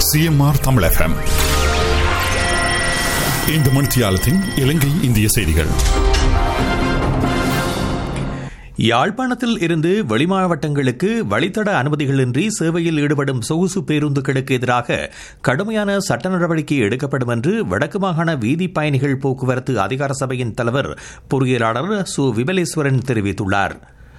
CMR Tamil FM இந்த மணித்தியாலத்தின் இலங்கை இந்திய செய்திகள் யாழ்ப்பாணத்தில் இருந்து வெளிமாவட்டங்களுக்கு வழித்தட அனுமதிகளின்றி சேவையில் ஈடுபடும் சொகுசு பேருந்துகளுக்கு எதிராக கடுமையான சட்ட நடவடிக்கை எடுக்கப்படும் என்று வடக்கு மாகாண வீதி பயணிகள் போக்குவரத்து அதிகார சபையின் தலைவர் பொறியியலாளர் சு விமலேஸ்வரன் தெரிவித்துள்ளார்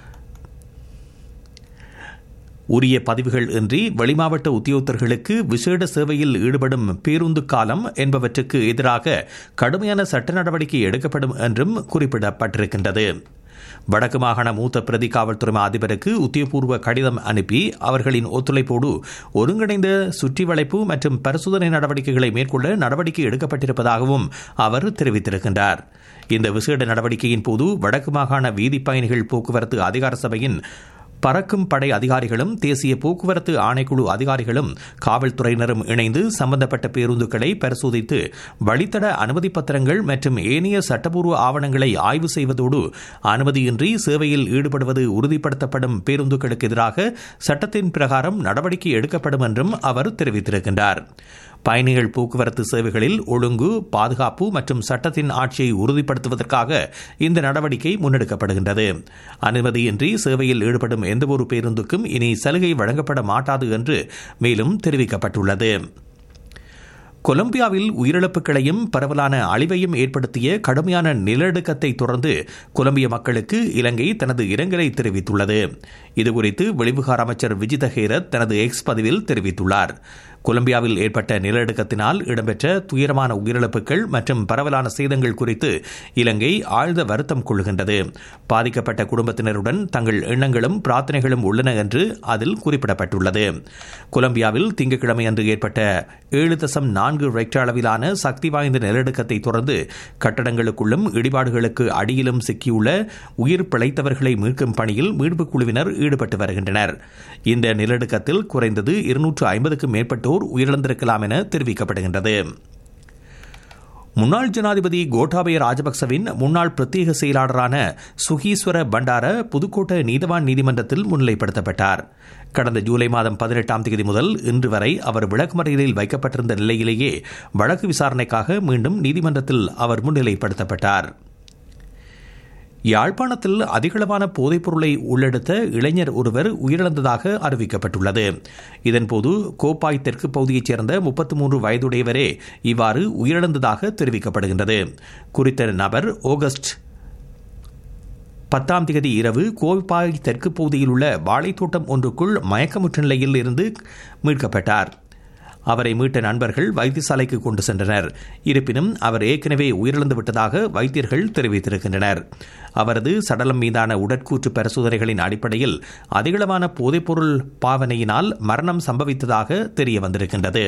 உரிய பதிவுகள் இன்றி வெளிமாவட்ட உத்தியோகத்தர்களுக்கு விசேட சேவையில் ஈடுபடும் பேருந்து காலம் என்பவற்றுக்கு எதிராக கடுமையான சட்ட நடவடிக்கை எடுக்கப்படும் என்றும் குறிப்பிடப்பட்டிருக்கின்றது வடக்கு மாகாண மூத்த பிரதி காவல்துறை அதிபருக்கு உத்தியபூர்வ கடிதம் அனுப்பி அவர்களின் ஒத்துழைப்போடு ஒருங்கிணைந்த சுற்றி வளைப்பு மற்றும் பரிசோதனை நடவடிக்கைகளை மேற்கொள்ள நடவடிக்கை எடுக்கப்பட்டிருப்பதாகவும் அவர் தெரிவித்திருக்கின்றார் இந்த விசேட நடவடிக்கையின் போது வடக்கு மாகாண வீதி பயணிகள் போக்குவரத்து அதிகார சபையின் பறக்கும் படை அதிகாரிகளும் தேசிய போக்குவரத்து ஆணைக்குழு அதிகாரிகளும் காவல்துறையினரும் இணைந்து சம்பந்தப்பட்ட பேருந்துகளை பரிசோதித்து வழித்தட அனுமதி பத்திரங்கள் மற்றும் ஏனைய சட்டப்பூர்வ ஆவணங்களை ஆய்வு செய்வதோடு அனுமதியின்றி சேவையில் ஈடுபடுவது உறுதிப்படுத்தப்படும் பேருந்துகளுக்கு எதிராக சட்டத்தின் பிரகாரம் நடவடிக்கை எடுக்கப்படும் என்றும் அவர் தெரிவித்திருக்கின்றார் பயணிகள் போக்குவரத்து சேவைகளில் ஒழுங்கு பாதுகாப்பு மற்றும் சட்டத்தின் ஆட்சியை உறுதிப்படுத்துவதற்காக இந்த நடவடிக்கை முன்னெடுக்கப்படுகின்றது அனுமதியின்றி சேவையில் ஈடுபடும் எந்தவொரு பேருந்துக்கும் இனி சலுகை வழங்கப்பட மாட்டாது என்று மேலும் தெரிவிக்கப்பட்டுள்ளது கொலம்பியாவில் உயிரிழப்புகளையும் பரவலான அழிவையும் ஏற்படுத்திய கடுமையான நிலநடுக்கத்தை தொடர்ந்து கொலம்பிய மக்களுக்கு இலங்கை தனது இரங்கலை தெரிவித்துள்ளது இதுகுறித்து வெளிவிகார அமைச்சர் விஜித ஹேரத் தனது எக்ஸ் பதிவில் தெரிவித்துள்ளார் கொலம்பியாவில் ஏற்பட்ட நிலநடுக்கத்தினால் இடம்பெற்ற துயரமான உயிரிழப்புகள் மற்றும் பரவலான சேதங்கள் குறித்து இலங்கை ஆழ்ந்த வருத்தம் கொள்கின்றது பாதிக்கப்பட்ட குடும்பத்தினருடன் தங்கள் எண்ணங்களும் பிரார்த்தனைகளும் உள்ளன என்று அதில் குறிப்பிடப்பட்டுள்ளது கொலம்பியாவில் திங்கட்கிழமை அன்று ஏற்பட்ட ஏழு தசம் நான்கு ரெக்டர் அளவிலான சக்தி வாய்ந்த நிலநடுக்கத்தை தொடர்ந்து கட்டடங்களுக்குள்ளும் இடிபாடுகளுக்கு அடியிலும் சிக்கியுள்ள உயிர் பிழைத்தவர்களை மீட்கும் பணியில் மீட்புக் குழுவினர் ஈடுபட்டு வருகின்றனர் இந்த நிலநடுக்கத்தில் குறைந்தது இருநூற்று ஐம்பதுக்கும் மேற்பட்டோர் உயிரிழந்திருக்கலாம் என தெரிவிக்கப்படுகின்றது முன்னாள் ஜனாதிபதி கோட்டாபய ராஜபக்சவின் முன்னாள் பிரத்யேக செயலாளரான சுகீஸ்வர பண்டார புதுக்கோட்டை நீதவான் நீதிமன்றத்தில் முன்னிலைப்படுத்தப்பட்டார் கடந்த ஜூலை மாதம் பதினெட்டாம் தேதி முதல் இன்று வரை அவர் விளக்குமறையில் வைக்கப்பட்டிருந்த நிலையிலேயே வழக்கு விசாரணைக்காக மீண்டும் நீதிமன்றத்தில் அவர் முன்னிலைப்படுத்தப்பட்டார் யாழ்ப்பாணத்தில் அதிகளவான போதைப் பொருளை உள்ளெடுத்த இளைஞர் ஒருவர் உயிரிழந்ததாக அறிவிக்கப்பட்டுள்ளது இதன்போது கோப்பாய் தெற்கு பகுதியைச் சேர்ந்த முப்பத்தி மூன்று வயதுடையவரே இவ்வாறு உயிரிழந்ததாக தெரிவிக்கப்படுகின்றது குறித்த நபர் ஆகஸ்ட் பத்தாம் தேதி இரவு கோப்பாய் தெற்கு பகுதியில் உள்ள வாழைத்தோட்டம் ஒன்றுக்குள் மயக்கமுற்ற நிலையில் இருந்து மீட்கப்பட்டார் அவரை மீட்ட நண்பர்கள் வைத்தியசாலைக்கு கொண்டு சென்றனர் இருப்பினும் அவர் ஏற்கனவே உயிரிழந்து விட்டதாக வைத்தியர்கள் தெரிவித்திருக்கின்றனர் அவரது சடலம் மீதான உடற்கூற்று பரிசோதனைகளின் அடிப்படையில் அதிகளவான போதைப்பொருள் பாவனையினால் மரணம் சம்பவித்ததாக தெரிய வந்திருக்கின்றது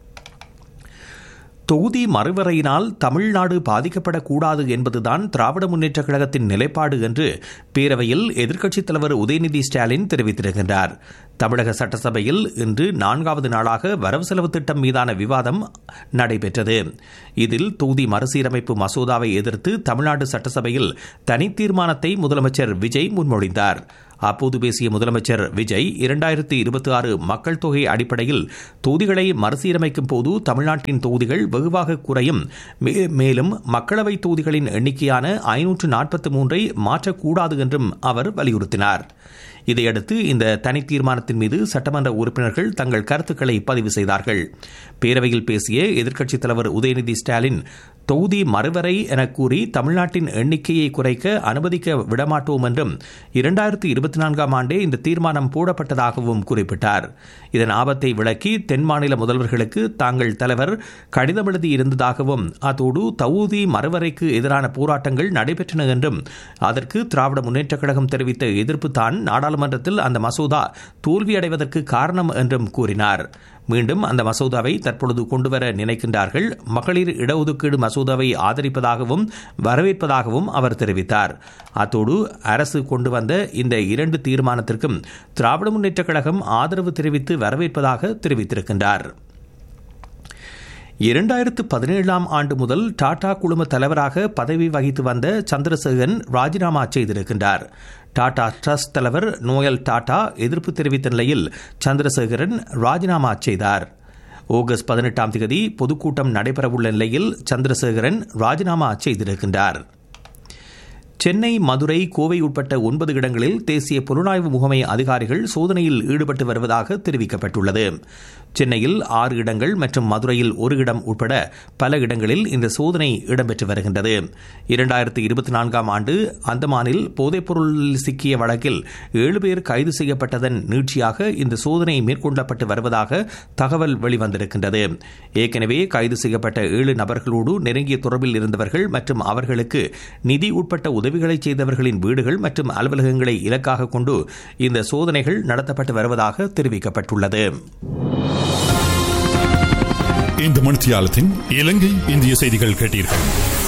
தொகுதி மறுவரையினால் தமிழ்நாடு பாதிக்கப்படக்கூடாது என்பதுதான் திராவிட முன்னேற்றக் கழகத்தின் நிலைப்பாடு என்று பேரவையில் எதிர்க்கட்சித் தலைவர் உதயநிதி ஸ்டாலின் தெரிவித்திருக்கின்றார் தமிழக சட்டசபையில் இன்று நான்காவது நாளாக வரவு செலவு திட்டம் மீதான விவாதம் நடைபெற்றது இதில் தொகுதி மறுசீரமைப்பு மசோதாவை எதிர்த்து தமிழ்நாடு சட்டசபையில் தனி தீர்மானத்தை முதலமைச்சர் விஜய் முன்மொழிந்தார் அப்போது பேசிய முதலமைச்சர் விஜய் இரண்டாயிரத்தி இருபத்தி ஆறு மக்கள் தொகை அடிப்படையில் தொகுதிகளை மறுசீரமைக்கும் போது தமிழ்நாட்டின் தொகுதிகள் வெகுவாக குறையும் மேலும் மக்களவை தொகுதிகளின் எண்ணிக்கையான ஐநூற்று நாற்பத்தி மூன்றை மாற்றக்கூடாது என்றும் அவர் வலியுறுத்தினார் இதையடுத்து இந்த தனி தீர்மானத்தின் மீது சட்டமன்ற உறுப்பினர்கள் தங்கள் கருத்துக்களை பதிவு செய்தார்கள் பேரவையில் பேசிய எதிர்க்கட்சித் தலைவர் உதயநிதி ஸ்டாலின் தொகுதி மறுவரை என கூறி தமிழ்நாட்டின் எண்ணிக்கையை குறைக்க அனுமதிக்க விடமாட்டோம் என்றும் இரண்டாயிரத்தி இருபத்தி நான்காம் ஆண்டே இந்த தீர்மானம் போடப்பட்டதாகவும் குறிப்பிட்டார் இதன் ஆபத்தை விளக்கி தென் மாநில முதல்வர்களுக்கு தாங்கள் தலைவர் கடிதம் எழுதி இருந்ததாகவும் அத்தோடு தொகுதி மறுவரைக்கு எதிரான போராட்டங்கள் நடைபெற்றன என்றும் அதற்கு திராவிட முன்னேற்றக் கழகம் தெரிவித்த எதிர்ப்பு தான் நாடாளுமன்றத்தில் அந்த மசோதா தோல்வியடைவதற்கு காரணம் என்றும் கூறினார் மீண்டும் அந்த மசோதாவை தற்பொழுது கொண்டுவர நினைக்கின்றார்கள் மகளிர் இடஒதுக்கீடு மசோதாவை ஆதரிப்பதாகவும் வரவேற்பதாகவும் அவர் தெரிவித்தார் அத்தோடு அரசு கொண்டு வந்த இந்த இரண்டு தீர்மானத்திற்கும் திராவிட முன்னேற்றக் கழகம் ஆதரவு தெரிவித்து வரவேற்பதாக தெரிவித்திருக்கின்றார் இரண்டாயிரத்து பதினேழாம் ஆண்டு முதல் டாடா குழும தலைவராக பதவி வகித்து வந்த சந்திரசேகரன் ராஜினாமா செய்திருக்கின்றார் டாடா ட்ரஸ்ட் தலைவர் நோயல் டாடா எதிர்ப்பு தெரிவித்த நிலையில் சந்திரசேகரன் ராஜினாமா செய்தார் ஆகஸ்ட் பதினெட்டாம் தேதி பொதுக்கூட்டம் நடைபெறவுள்ள நிலையில் சந்திரசேகரன் ராஜினாமா செய்திருக்கின்றார் சென்னை மதுரை கோவை உட்பட்ட ஒன்பது இடங்களில் தேசிய புலனாய்வு முகமை அதிகாரிகள் சோதனையில் ஈடுபட்டு வருவதாக தெரிவிக்கப்பட்டுள்ளது சென்னையில் ஆறு இடங்கள் மற்றும் மதுரையில் ஒரு இடம் உட்பட பல இடங்களில் இந்த சோதனை இடம்பெற்று வருகின்றது இரண்டாயிரத்தி இருபத்தி நான்காம் ஆண்டு அந்தமானில் போதைப்பொருளில் சிக்கிய வழக்கில் ஏழு பேர் கைது செய்யப்பட்டதன் நீட்சியாக இந்த சோதனை மேற்கொள்ளப்பட்டு வருவதாக தகவல் வெளிவந்திருக்கின்றது ஏற்கனவே கைது செய்யப்பட்ட ஏழு நபர்களோடு நெருங்கிய தொடர்பில் இருந்தவர்கள் மற்றும் அவர்களுக்கு நிதி உட்பட்ட உதவிகளை செய்தவர்களின் வீடுகள் மற்றும் அலுவலகங்களை இலக்காக கொண்டு இந்த சோதனைகள் நடத்தப்பட்டு வருவதாக தெரிவிக்கப்பட்டுள்ளது இந்த மணித்தியாலத்தின் இலங்கை இந்திய செய்திகள் கேட்டீர்கள்